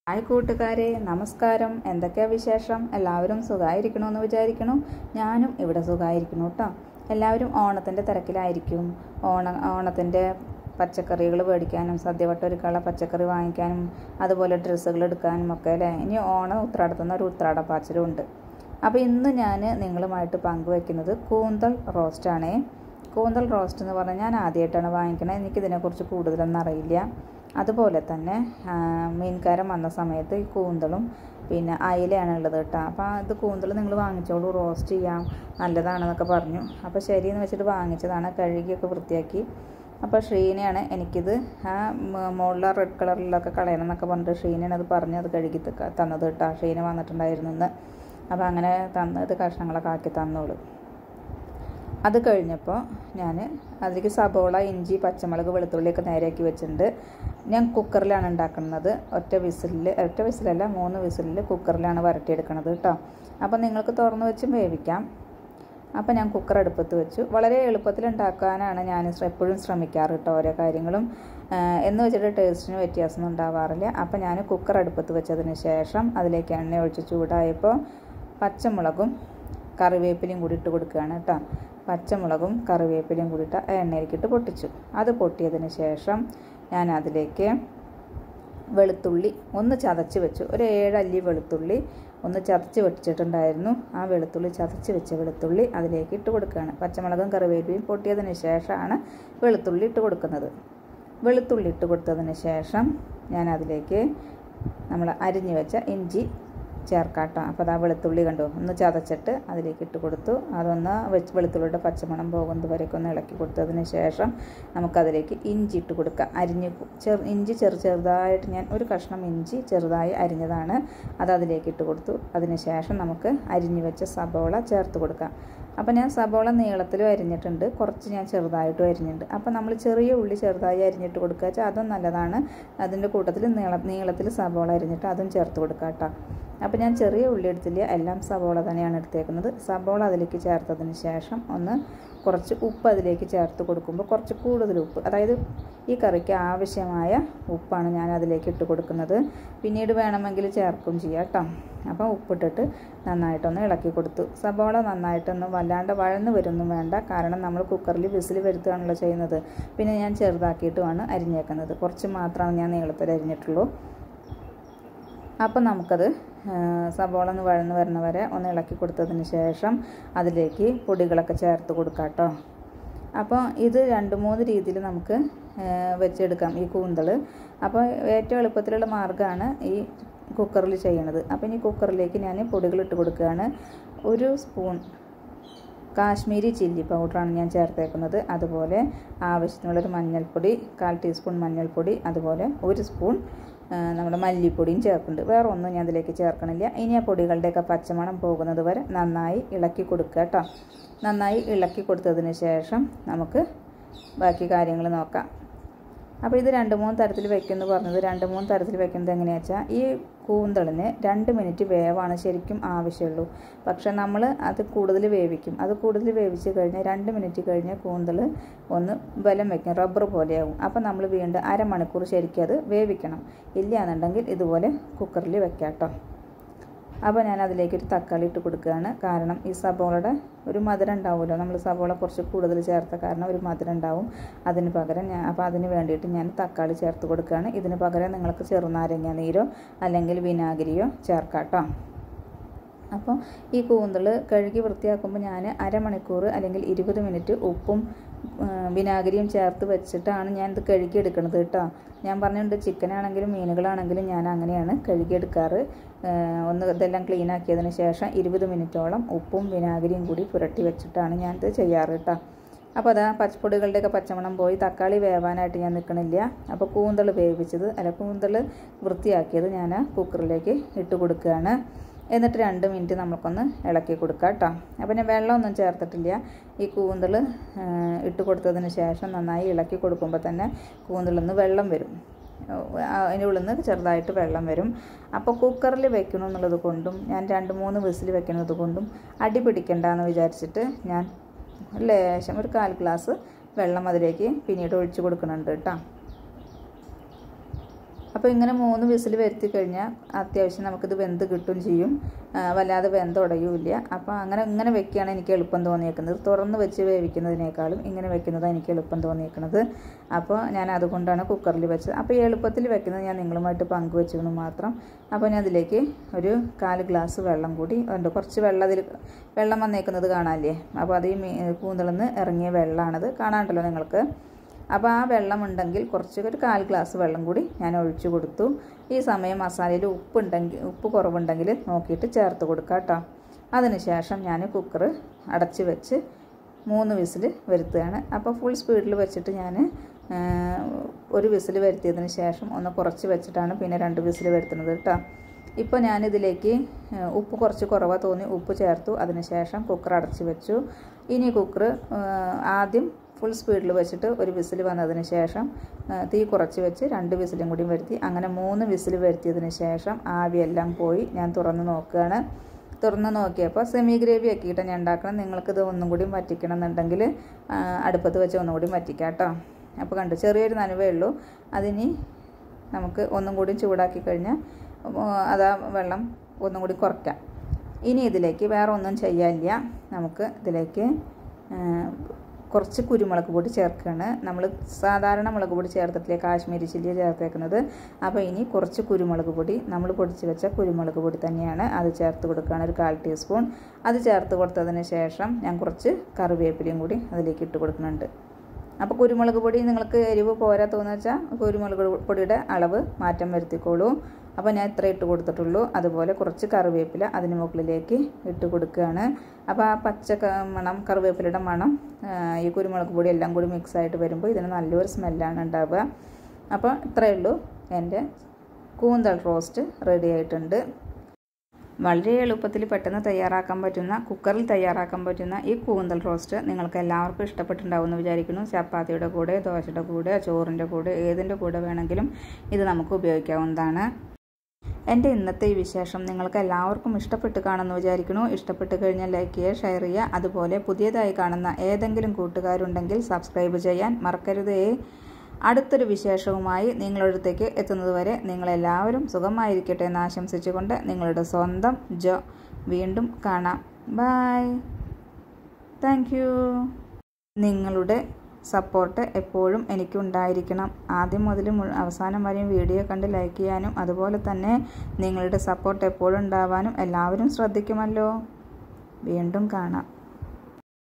hi കൂട്ടുകാരെ നമസ്കാരം എന്തൊക്കെയാ വിശേഷം എല്ലാവരും സുഖമായിരിക്കണമെന്ന് വിചാരിക്കണു ഞാനും ഇവിടെ സുഖമായിരിക്കണു കേട്ടോ എല്ലാവരും ഓണത്തിൻ്റെ തിരക്കിലായിരിക്കും ഓണ ഓണത്തിൻ്റെ പച്ചക്കറികൾ മേടിക്കാനും സദ്യവട്ട ഒരുക്കാനുള്ള പച്ചക്കറി വാങ്ങിക്കാനും അതുപോലെ ഡ്രസ്സുകൾ എടുക്കാനും ഒക്കെ അല്ലേ ഇനി ഓണം ഉത്രാടത്തുനിന്ന് ഒരു ഉത്രാടപ്പാച്ചിലും ഉണ്ട് അപ്പോൾ ഇന്ന് ഞാൻ നിങ്ങളുമായിട്ട് പങ്കുവെക്കുന്നത് കൂന്തൽ റോസ്റ്റാണേ കൂന്തൽ റോസ്റ്റ് എന്ന് പറഞ്ഞാൽ ഞാൻ ആദ്യമായിട്ടാണ് വാങ്ങിക്കണത് എനിക്കിതിനെക്കുറിച്ച് കൂടുതലൊന്നും അറിയില്ല അതുപോലെ തന്നെ ആ, മീൻകാരൻ വന്ന സമയത്ത് ഈ കൂന്തളും പിന്നെ അയിലയാണ് ഉള്ളത് കേട്ടോ അപ്പോൾ ഇത് കൂന്തൽ നിങ്ങൾ വാങ്ങിച്ചോളൂ റോസ്റ്റ് ചെയ്യാം നല്ലതാണെന്നൊക്കെ പറഞ്ഞു അപ്പോൾ ശരിയെന്ന് വെച്ചിട്ട് വാങ്ങിച്ചതാണ് കഴുകിയൊക്കെ വൃത്തിയാക്കി അപ്പോൾ ഷീനയാണ് എനിക്കിത് ആ മ- മുകളിലെ റെഡ് കളറിലൊക്കെ കളയണം എന്നൊക്കെ പറഞ്ഞിട്ട് ഷീനയാണ് അത് പറഞ്ഞ് അത് കഴുകി ത- തന്നത് കേട്ടോ ഷീന വന്നിട്ടുണ്ടായിരുന്നു ഇന്ന് അപ്പോൾ അങ്ങനെ തന്ന് ഇത് കഷ്ണങ്ങളൊക്കെ ആക്കി തന്നോളൂ അത് കഴിഞ്ഞപ്പോൾ ഞാൻ അതിലേക്ക് സബോള ഇഞ്ചി പച്ചമുളക് വെളുത്തുള്ളിയൊക്കെ നേരെയാക്കി വെച്ചിട്ടുണ്ട് ഞാൻ കുക്കറിലാണ് ഉണ്ടാക്കുന്നത് ഒറ്റ വിസിലിൽ ഒറ്റ വിസിലല്ല മൂന്ന് വിസിലിൽ കുക്കറിലാണ് വരട്ടിയെടുക്കണത് കേട്ടോ അപ്പോൾ നിങ്ങൾക്ക് തുറന്ന് വെച്ചും വേവിക്കാം അപ്പോൾ ഞാൻ കുക്കർ അടുപ്പത്ത് വെച്ചു വളരെ എളുപ്പത്തിൽ ഉണ്ടാക്കാനാണ് ഞാൻ ശ്ര- എപ്പോഴും ശ്രമിക്കാറ് കേട്ടോ ഓരോ കാര്യങ്ങളും ആ, എന്ന് വെച്ചിട്ട് ടേസ്റ്റിന് വ്യത്യാസമൊന്നും ഉണ്ടാവാറില്ല അപ്പോൾ ഞാൻ കുക്കർ അടുപ്പത്ത് വെച്ചതിന് ശേഷം അതിലേക്ക് എണ്ണ ഒഴിച്ച് ചൂടായപ്പോൾ പച്ചമുളകും കറിവേപ്പിലയും കൂടി ഇട്ട് കൊടുക്കുകയാണ് കേട്ടോ പച്ചമുളകും കറിവേപ്പിലയും കൂടി ഇട്ട് ആ എണ്ണയിലേക്കിട്ട് പൊട്ടിച്ചു അത് പൊട്ടിയതിന് ശേഷം ഞാൻ അതിലേക്ക് വെളുത്തുള്ളി ഒന്ന് ചതച്ച് വെച്ചു ഒരു ഏഴല്ലി വെളുത്തുള്ളി ഒന്ന് ചതച്ച് വെച്ചിട്ടുണ്ടായിരുന്നു ആ വെളുത്തുള്ളി ചതച്ച് വെച്ച വെളുത്തുള്ളി അതിലേക്ക് ഇട്ട് കൊടുക്കുകയാണ് പച്ചമുളകും കറിവേപ്പിലയും പൊട്ടിയതിന് ശേഷമാണ് വെളുത്തുള്ളി ഇട്ട് കൊടുക്കുന്നത് വെളുത്തുള്ളി ഇട്ട് കൊടുത്തതിന് ശേഷം ഞാൻ അതിലേക്ക് നമ്മൾ അരിഞ്ഞു വെച്ച ഇഞ്ചി ചേർക്കാട്ടോ അപ്പോൾ അതാ വെളുത്തുള്ളി കണ്ടു ഒന്ന് ചതച്ചിട്ട് അതിലേക്ക് ഇട്ട് കൊടുത്തു അതൊന്ന് വെച്ച് വെളുത്തുള്ളിയുടെ പച്ചമണം പോകുന്നത് വരെയൊക്കെ ഒന്ന് ഇളക്കി കൊടുത്തതിന് ശേഷം നമുക്കതിലേക്ക് ഇഞ്ചി ഇട്ട് കൊടുക്കാം അരിഞ്ഞ് ചെറു ഇഞ്ചി ചെറു ചെറുതായിട്ട് ഞാൻ ഒരു കഷ്ണം ഇഞ്ചി ചെറുതായി അരിഞ്ഞതാണ് അത് അതിലേക്ക് ഇട്ട് കൊടുത്തു അതിന് ശേഷം നമുക്ക് അരിഞ്ഞു വെച്ച സബോള ചേർത്ത് കൊടുക്കാം അപ്പോൾ ഞാൻ സബോള നീളത്തിലും അരിഞ്ഞിട്ടുണ്ട് കുറച്ച് ഞാൻ ചെറുതായിട്ടും അരിഞ്ഞിട്ടുണ്ട് അപ്പോൾ നമ്മൾ ചെറിയ ഉള്ളി ചെറുതായി അരിഞ്ഞിട്ട് കൊടുക്കുക വെച്ചാൽ അതും നല്ലതാണ് അതിൻ്റെ കൂട്ടത്തിൽ നീള നീളത്തിൽ സബോള അരിഞ്ഞിട്ട് അതും ചേർത്ത് കൊടുക്കുക കേട്ടോ അപ്പോൾ ഞാൻ ചെറിയ ഉള്ളി എടുത്തില്ല എല്ലാം സബോള തന്നെയാണ് എടുത്തേക്കുന്നത് സബോള അതിലേക്ക് ചേർത്തതിന് ശേഷം ഒന്ന് കുറച്ച് ഉപ്പ് അതിലേക്ക് ചേർത്ത് കൊടുക്കുമ്പോൾ കുറച്ച് കൂടുതൽ ഉപ്പ് അതായത് ഈ കറിക്ക് ആവശ്യമായ ഉപ്പാണ് ഞാൻ അതിലേക്ക് ഇട്ട് കൊടുക്കുന്നത് പിന്നീട് വേണമെങ്കിൽ ചേർക്കും ചെയ്യാം കേട്ടോ അപ്പോൾ ഉപ്പിട്ടിട്ട് നന്നായിട്ടൊന്ന് ഇളക്കി കൊടുത്തു സബോള നന്നായിട്ടൊന്ന് വല്ലാണ്ട് വഴന്ന് വരുന്നും വേണ്ട കാരണം നമ്മൾ കുക്കറിൽ വിസിൽ വരുത്തുകയാണല്ലോ ചെയ്യുന്നത് പിന്നെ ഞാൻ ചെറുതാക്കിയിട്ടുമാണ് അരിഞ്ഞേക്കുന്നത് കുറച്ച് മാത്രമാണ് ഞാൻ നീളത്തിൽ അരിഞ്ഞിട്ടുള്ളൂ അപ്പം നമുക്കത് ആ, സബോള ഒന്ന് വഴന്ന് വരുന്ന വരെ ഒന്ന് ഇളക്കി കൊടുത്തതിന് ശേഷം അതിലേക്ക് പൊടികളൊക്കെ ചേർത്ത് കൊടുക്കാം കേട്ടോ അപ്പോൾ ഇത് രണ്ട് മൂന്ന് രീതിയിൽ നമുക്ക് ആ, വെച്ചെടുക്കാം ഈ കൂന്തൾ അപ്പോൾ ഏറ്റവും എളുപ്പത്തിലുള്ള മാർഗ്ഗമാണ് ഈ കുക്കറിൽ ചെയ്യണത് അപ്പോൾ ഇനി കുക്കറിലേക്ക് ഞാൻ പൊടികൾ ഇട്ട് കൊടുക്കുകയാണ് ഒരു സ്പൂൺ കാശ്മീരി ചില്ലി പൗഡറാണ് ഞാൻ ചേർത്തേക്കുന്നത് അതുപോലെ ആവശ്യത്തിനുള്ളൊരു മഞ്ഞൾപ്പൊടി കാൽ ടീസ്പൂൺ മഞ്ഞൾപ്പൊടി അതുപോലെ ഒരു സ്പൂൺ ആ, നമ്മുടെ മല്ലിപ്പൊടിയും ചേർക്കുന്നുണ്ട് വേറെ ഒന്നും ഞാൻ അതിലേക്ക് ചേർക്കണില്ല ഇനി ആ പൊടികളുടെയൊക്കെ പച്ചമണം പോകുന്നത് വരെ നന്നായി ഇളക്കി കൊടുക്കുക കേട്ടോ നന്നായി ഇളക്കി കൊടുത്തതിന് ശേഷം നമുക്ക് ബാക്കി കാര്യങ്ങൾ നോക്കാം അപ്പോൾ ഇത് രണ്ട് മൂന്ന് തരത്തിൽ വെക്കുമെന്ന് പറഞ്ഞത് രണ്ട് മൂന്ന് തരത്തിൽ വെക്കുന്നത് എങ്ങനെയാണെന്ന് വെച്ചാൽ ഈ കൂന്തളിന് രണ്ട് മിനിറ്റ് വേവാണ് ശരിക്കും ആവശ്യമുള്ളൂ പക്ഷെ നമ്മൾ അത് കൂടുതൽ വേവിക്കും അത് കൂടുതൽ വേവിച്ച് കഴിഞ്ഞാൽ രണ്ട് മിനിറ്റ് കഴിഞ്ഞ് കൂന്തൾ ഒന്ന് ബലം വെക്കും റബ്ബർ പോലെയാവും അപ്പോൾ നമ്മൾ വീണ്ടും അരമണിക്കൂർ ശരിക്കും അത് വേവിക്കണം ഇല്ല എന്നുണ്ടെങ്കിൽ ഇതുപോലെ കുക്കറിൽ വെക്കാം കേട്ടോ അപ്പോൾ ഞാൻ അതിലേക്ക് ഒരു തക്കാളി ഇട്ട് കൊടുക്കുകയാണ് കാരണം ഈ സബോളയുടെ ഒരു മധുരം ഉണ്ടാവുമല്ലോ നമ്മൾ സബോള കുറച്ച് കൂടുതൽ ചേർത്ത കാരണം ഒരു മധുരം ഉണ്ടാവും അതിന് പകരം ഞാൻ അപ്പോൾ അതിന് വേണ്ടിയിട്ട് ഞാൻ തക്കാളി ചേർത്ത് കൊടുക്കുകയാണ് ഇതിന് പകരം നിങ്ങൾക്ക് ചെറുനാരങ്ങ നീരോ അല്ലെങ്കിൽ വിനാഗിരിയോ ചേർക്കാം കേട്ടോ അപ്പോൾ ഈ കൂന്തൾ കഴുകി വൃത്തിയാക്കുമ്പോൾ ഞാൻ അരമണിക്കൂർ അല്ലെങ്കിൽ ഇരുപത് മിനിറ്റ് ഉപ്പും ആ, വിനാഗിരിയും ചേർത്ത് വെച്ചിട്ടാണ് ഞാൻ ഇത് കഴുകി എടുക്കുന്നത് കേട്ടോ ഞാൻ പറഞ്ഞിട്ടുണ്ട് ചിക്കനാണെങ്കിലും മീനുകളാണെങ്കിലും ഞാൻ അങ്ങനെയാണ് കഴുകി എടുക്കാറ് ആ, ഒന്ന് ഇതെല്ലാം ക്ലീൻ ആക്കിയതിന് ശേഷം ഇരുപത് മിനിറ്റോളം ഉപ്പും വിനാഗിരിയും കൂടി പുരട്ടി വെച്ചിട്ടാണ് ഞാൻ ഇത് ചെയ്യാറ് കേട്ടോ അപ്പോൾ അതാ പച്ചപ്പൊടികളുടെയൊക്കെ പച്ചമണം പോയി തക്കാളി വേവാനായിട്ട് ഞാൻ നിൽക്കണില്ല അപ്പോൾ കൂന്തൾ വേവിച്ചത് അല്ല കൂന്തൾ വൃത്തിയാക്കിയത് ഞാൻ കുക്കറിലേക്ക് ഇട്ട് കൊടുക്കുകയാണ് എന്നിട്ട് രണ്ട് മിനിറ്റ് നമുക്കൊന്ന് ഇളക്കി കൊടുക്കാം കേട്ടോ അപ്പോൾ ഞാൻ വെള്ളമൊന്നും ചേർത്തിട്ടില്ല ഈ കൂന്തൾ ഇട്ട് കൊടുത്തതിന് ശേഷം നന്നായി ഇളക്കി കൊടുക്കുമ്പോൾ തന്നെ കൂന്തളിൽ നിന്ന് വെള്ളം വരും അതിൻ്റെ ഉള്ളിൽ നിന്ന് ചെറുതായിട്ട് വെള്ളം വരും അപ്പോൾ കുക്കറിൽ വെക്കണം എന്നുള്ളത് കൊണ്ടും ഞാൻ രണ്ട് മൂന്ന് വിസിൽ വെക്കുന്നത് കൊണ്ടും അടി പിടിക്കണ്ടെന്ന് വിചാരിച്ചിട്ട് ഞാൻ ലേശം ഒരു കാൽ ഗ്ലാസ് വെള്ളം അതിലേക്ക് പിന്നീട് ഒഴിച്ച് കൊടുക്കുന്നുണ്ട് കേട്ടോ അപ്പോൾ ഇങ്ങനെ മൂന്ന് വിസിൽ വരുത്തി കഴിഞ്ഞാൽ അത്യാവശ്യം നമുക്കിത് വെന്ത് കിട്ടും ചെയ്യും ആ, വല്ലാതെ വെന്തുടയൂല്ല അപ്പോൾ അങ്ങനെ ഇങ്ങനെ വെക്കുകയാണ് എനിക്ക് എളുപ്പം തോന്നിയേക്കുന്നത് തുറന്ന് വെച്ച് വേവിക്കുന്നതിനേക്കാളും ഇങ്ങനെ വെക്കുന്നതാണ് എനിക്ക് എളുപ്പം തോന്നിയേക്കുന്നത് അപ്പോൾ ഞാൻ അതുകൊണ്ടാണ് കുക്കറിൽ വെച്ചത് അപ്പോൾ ഈ എളുപ്പത്തിൽ വെക്കുന്നത് ഞാൻ നിങ്ങളുമായിട്ട് പങ്കുവെച്ചെന്ന് മാത്രം അപ്പോൾ ഞാൻ അതിലേക്ക് ഒരു കാല് ഗ്ലാസ് വെള്ളം കൂടി ഉണ്ട് കുറച്ച് വെള്ളം അതിൽ വെള്ളം വന്നേക്കുന്നത് കാണാല്ലേ അപ്പോൾ അത് ഈ മീ കൂന്തളിൽ നിന്ന് ഇറങ്ങിയ വെള്ളമാണത് കാണാണ്ടല്ലോ നിങ്ങൾക്ക് അപ്പോൾ ആ വെള്ളം ഉണ്ടെങ്കിൽ കുറച്ച് ഒരു കാൽ ഗ്ലാസ് വെള്ളം കൂടി ഞാൻ ഒഴിച്ചു കൊടുത്തു ഈ സമയം മസാലയിൽ ഉപ്പുണ്ടെങ്കിൽ ഉപ്പ് കുറവുണ്ടെങ്കിൽ നോക്കിയിട്ട് ചേർത്ത് കൊടുക്കുക കേട്ടോ അതിനുശേഷം ഞാൻ കുക്കർ അടച്ച് വെച്ച് മൂന്ന് വിസിൽ വരുത്തുകയാണ് അപ്പോൾ ഫുൾ സ്പീഡിൽ വെച്ചിട്ട് ഞാൻ ഒരു വിസിൽ വരുത്തിയതിന് ശേഷം ഒന്ന് കുറച്ച് വെച്ചിട്ടാണ് പിന്നെ രണ്ട് വിസിൽ വരുത്തുന്നത് കേട്ടോ ഇപ്പോൾ ഞാനിതിലേക്ക് ഏഹ്, ഉപ്പ് കുറച്ച് കുറവാണ് തോന്നി ഉപ്പ് ചേർത്തു അതിനുശേഷം കുക്കർ അടച്ച് വെച്ചു ഇനി കുക്കർ ആദ്യം ഫുൾ സ്പീഡിൽ വെച്ചിട്ട് ഒരു വിസിൽ വന്നതിന് ശേഷം ഏഹ്, തീ കുറച്ച് വെച്ച് രണ്ട് വിസിലും കൂടി വരുത്തി അങ്ങനെ മൂന്ന് വിസിൽ വരുത്തിയതിന് ശേഷം ആവിയെല്ലാം പോയി ഞാൻ തുറന്ന് നോക്കുകയാണ് തുറന്ന് നോക്കിയപ്പോൾ സെമി ഗ്രേവി ആക്കിയിട്ട് ഞാൻ ഉണ്ടാക്കണം നിങ്ങൾക്കിത് ഒന്നും കൂടി വറ്റിക്കണം എന്നുണ്ടെങ്കിൽ ആ, അടുപ്പത്ത് വെച്ച് ഒന്നും കൂടി വറ്റിക്കാം കേട്ടോ അപ്പോൾ കണ്ടു ചെറിയൊരു നനവേ ഉള്ളൂ അതിനി നമുക്ക് ഒന്നും കൂടി ചൂടാക്കി കഴിഞ്ഞാൽ ഉം, അതാ വെള്ളം ഒന്നും കൂടി കുറയ്ക്കാം ഇനി ഇതിലേക്ക് വേറെ ഒന്നും ചെയ്യാനില്ല നമുക്ക് ഇതിലേക്ക് ആ, കുറച്ച് കുരുമുളക് പൊടി ചേർക്കുകയാണ് നമ്മൾ സാധാരണ മുളക് പൊടി ചേർത്തിട്ടില്ല കാശ്മീരി ചില്ലി ചേർത്തേക്കുന്നത് അപ്പോൾ ഇനി കുറച്ച് കുരുമുളക് പൊടി നമ്മൾ പൊടിച്ച് വെച്ച കുരുമുളക് പൊടി തന്നെയാണ് അത് ചേർത്ത് കൊടുക്കുകയാണ് ഒരു കാൽ ടീസ്പൂൺ അത് ചേർത്ത് കൊടുത്തതിന് ശേഷം ഞാൻ കുറച്ച് കറിവേപ്പിലയും കൂടി അതിലേക്ക് ഇട്ട് കൊടുക്കുന്നുണ്ട് അപ്പോൾ കുരുമുളക് പൊടി നിങ്ങൾക്ക് എരിവ് പോരാ തോന്നുക വെച്ചാൽ കുരുമുളക് പൊടിയുടെ അളവ് മാറ്റം വരുത്തിക്കോളൂ അപ്പോൾ ഞാൻ ഇത്ര ഇട്ട് കൊടുത്തിട്ടുള്ളൂ അതുപോലെ കുറച്ച് കറിവേപ്പില അതിന് മുകളിലേക്ക് ഇട്ട് കൊടുക്കുകയാണ് അപ്പോൾ ആ പച്ച ക- മണം കറിവേപ്പിലയുടെ മണം ആ, ഈ കുരുമുളക് പൊടി എല്ലാം കൂടി മിക്സ് ആയിട്ട് വരുമ്പോൾ ഇതിന് നല്ലൊരു സ്മെല്ലാണ് ഉണ്ടാവുക അപ്പോൾ ഇത്രയേ ഉള്ളൂ എൻ്റെ കൂന്തൽ റോസ്റ്റ് റെഡി ആയിട്ടുണ്ട് വളരെ എളുപ്പത്തിൽ പെട്ടെന്ന് തയ്യാറാക്കാൻ പറ്റുന്ന കുക്കറിൽ തയ്യാറാക്കാൻ പറ്റുന്ന ഈ കൂന്തൽ റോസ്റ്റ് നിങ്ങൾക്ക് എല്ലാവർക്കും ഇഷ്ടപ്പെട്ടിട്ടുണ്ടാവുമെന്ന് വിചാരിക്കുന്നു ചപ്പാത്തിയുടെ കൂടെ ദോശയുടെ കൂടെ ചോറിൻ്റെ കൂടെ ഏതിൻ്റെ കൂടെ വേണമെങ്കിലും ഇത് നമുക്ക് ഉപയോഗിക്കാവുന്നതാണ് എൻ്റെ ഇന്നത്തെ ഈ വിശേഷം നിങ്ങൾക്ക് എല്ലാവർക്കും ഇഷ്ടപ്പെട്ട് കാണുമെന്ന് വിചാരിക്കുന്നു ഇഷ്ടപ്പെട്ട് കഴിഞ്ഞാൽ ലൈക്ക് ചെയ്യുക ഷെയർ ചെയ്യുക അതുപോലെ പുതിയതായി കാണുന്ന ഏതെങ്കിലും കൂട്ടുകാരുണ്ടെങ്കിൽ സബ്സ്ക്രൈബ് ചെയ്യാൻ മറക്കരുതേ അടുത്തൊരു വിശേഷവുമായി നിങ്ങളുടെ അടുത്തേക്ക് എത്തുന്നതുവരെ നിങ്ങളെല്ലാവരും സുഖമായിരിക്കട്ടെ എന്ന് ആശംസിച്ചുകൊണ്ട് നിങ്ങളുടെ സ്വന്തം ജോ വീണ്ടും കാണാം ബായ് താങ്ക് യു നിങ്ങളുടെ സപ്പോർട്ട് എപ്പോഴും എനിക്കുണ്ടായിരിക്കണം ആദ്യം മുതൽ മു- അവസാനം വരെയും വീഡിയോ കണ്ട് ലൈക്ക് ചെയ്യാനും അതുപോലെ തന്നെ നിങ്ങളുടെ സപ്പോർട്ട് എപ്പോഴും ഉണ്ടാവാനും എല്ലാവരും ശ്രദ്ധിക്കുമല്ലോ വീണ്ടും കാണാം